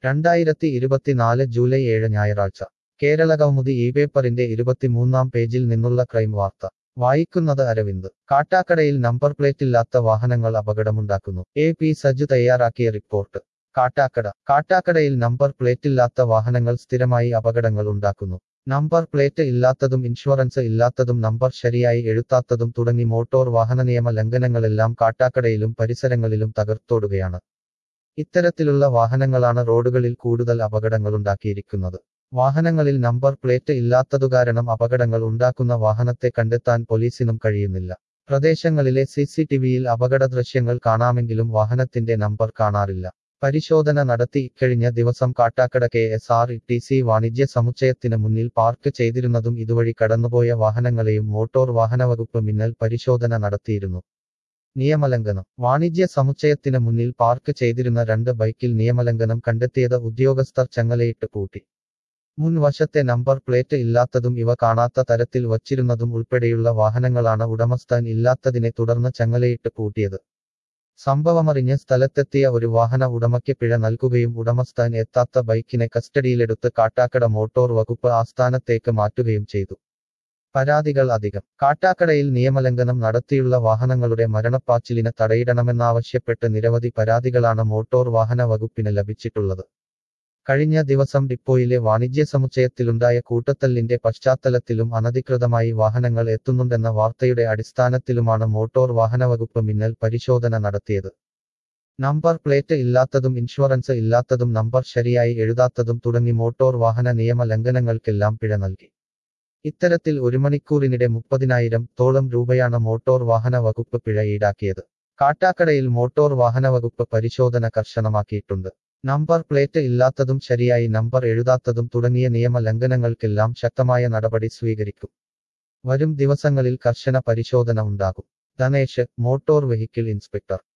രണ്ടായിരത്തി ഇരുപത്തിനാല് ജൂലൈ ഏഴ് ഞായറാഴ്ച കേരളകൗമുദി ഈ പേപ്പറിന്റെ ഇരുപത്തിമൂന്നാം പേജിൽ നിന്നുള്ള ക്രൈം വാർത്ത വായിക്കുന്നത് അരവിന്ദ് കാട്ടാക്കടയിൽ നമ്പർ പ്ലേറ്റില്ലാത്ത വാഹനങ്ങൾ അപകടമുണ്ടാക്കുന്നു എ പി സജു തയ്യാറാക്കിയ റിപ്പോർട്ട് കാട്ടാക്കട കാട്ടാക്കടയിൽ നമ്പർ പ്ലേറ്റില്ലാത്ത വാഹനങ്ങൾ സ്ഥിരമായി അപകടങ്ങൾ ഉണ്ടാക്കുന്നു നമ്പർ പ്ലേറ്റ് ഇല്ലാത്തതും ഇൻഷുറൻസ് ഇല്ലാത്തതും നമ്പർ ശരിയായി എഴുത്താത്തതും തുടങ്ങി മോട്ടോർ വാഹന നിയമ ലംഘനങ്ങളെല്ലാം കാട്ടാക്കടയിലും പരിസരങ്ങളിലും തകർത്തോടുകയാണ് ഇത്തരത്തിലുള്ള വാഹനങ്ങളാണ് റോഡുകളിൽ കൂടുതൽ അപകടങ്ങളുണ്ടാക്കിയിരിക്കുന്നത് വാഹനങ്ങളിൽ നമ്പർ പ്ലേറ്റ് ഇല്ലാത്തതുകാരണം അപകടങ്ങൾ ഉണ്ടാക്കുന്ന വാഹനത്തെ കണ്ടെത്താൻ പോലീസിനും കഴിയുന്നില്ല പ്രദേശങ്ങളിലെ സി സി ടിവിയിൽ അപകട ദൃശ്യങ്ങൾ കാണാമെങ്കിലും വാഹനത്തിന്റെ നമ്പർ കാണാറില്ല പരിശോധന നടത്തി ഇക്കഴിഞ്ഞ ദിവസം Kattakkada K S R T C വാണിജ്യ സമുച്ചയത്തിന് മുന്നിൽ പാർക്ക് ചെയ്തിരുന്നതും ഇതുവഴി കടന്നുപോയ വാഹനങ്ങളെയും മോട്ടോർ വാഹനവകുപ്പ് മിന്നൽ പരിശോധന നടത്തിയിരുന്നു നിയമലംഘനം വാണിജ്യ സമുച്ചയത്തിന് മുന്നിൽ പാർക്ക് ചെയ്തിരുന്ന രണ്ട് ബൈക്കിൽ നിയമലംഘനം കണ്ടെത്തിയത് ഉദ്യോഗസ്ഥർ ചങ്ങലയിട്ട് പൂട്ടി മുൻവശത്തെ നമ്പർ പ്ലേറ്റ് ഇല്ലാത്തതും ഇവ കാണാത്ത തരത്തിൽ വച്ചിരുന്നതും ഉൾപ്പെടെയുള്ള വാഹനങ്ങളാണ് ഉടമസ്ഥാൻ ഇല്ലാത്തതിനെ തുടർന്ന് ചങ്ങലയിട്ട് പൂട്ടിയത് സംഭവമറിഞ്ഞ് സ്ഥലത്തെത്തിയ ഒരു വാഹന ഉടമയ്ക്ക് പിഴ നൽകുകയും ഉടമസ്ഥാൻ എത്താത്ത ബൈക്കിനെ കസ്റ്റഡിയിലെടുത്ത് കാട്ടാക്കട മോട്ടോർ വകുപ്പ് ആസ്ഥാനത്തേക്ക് മാറ്റുകയും ചെയ്തു പരാതികൾ അധികം കാട്ടാക്കടയിൽ നിയമലംഘനം നടത്തിയുള്ള വാഹനങ്ങളുടെ മരണപ്പാച്ചിലിന് തടയിടണമെന്നാവശ്യപ്പെട്ട് നിരവധി പരാതികളാണ് മോട്ടോർ വാഹന വകുപ്പിന് ലഭിച്ചിട്ടുള്ളത് കഴിഞ്ഞ ദിവസം ഡിപ്പോയിലെ വാണിജ്യ സമുച്ചയത്തിലുണ്ടായ കൂട്ടത്തല്ലിന്റെ പശ്ചാത്തലത്തിലും അനധികൃതമായി വാഹനങ്ങൾ എത്തുന്നുണ്ടെന്ന വാർത്തയുടെ അടിസ്ഥാനത്തിലുമാണ് മോട്ടോർ വാഹനവകുപ്പ് മിന്നൽ പരിശോധന നടത്തിയത് നമ്പർ പ്ലേറ്റ് ഇല്ലാത്തതും ഇൻഷുറൻസ് ഇല്ലാത്തതും നമ്പർ ശരിയായി എഴുതാത്തതും തുടങ്ങി മോട്ടോർ വാഹന നിയമ ലംഘനങ്ങൾക്കെല്ലാം പിഴ നൽകി ഇത്തരത്തിൽ ഒരു മണിക്കൂറിനിടെ മുപ്പതിനായിരം തോളം രൂപയാണ് മോട്ടോർ വാഹന വകുപ്പ് പിഴ ഈടാക്കിയത് കാട്ടാക്കടയിൽ മോട്ടോർ വാഹന വകുപ്പ് പരിശോധന കർശനമാക്കിയിട്ടുണ്ട് നമ്പർ പ്ലേറ്റ് ഇല്ലാത്തതും ശരിയായി നമ്പർ എഴുതാത്തതും തുടങ്ങിയ നിയമ ലംഘനങ്ങൾക്കെല്ലാം ശക്തമായ നടപടി സ്വീകരിക്കും വരും ദിവസങ്ങളിൽ കർശന പരിശോധന ഉണ്ടാകും ധനേഷ് മോട്ടോർ വെഹിക്കിൾ ഇൻസ്പെക്ടർ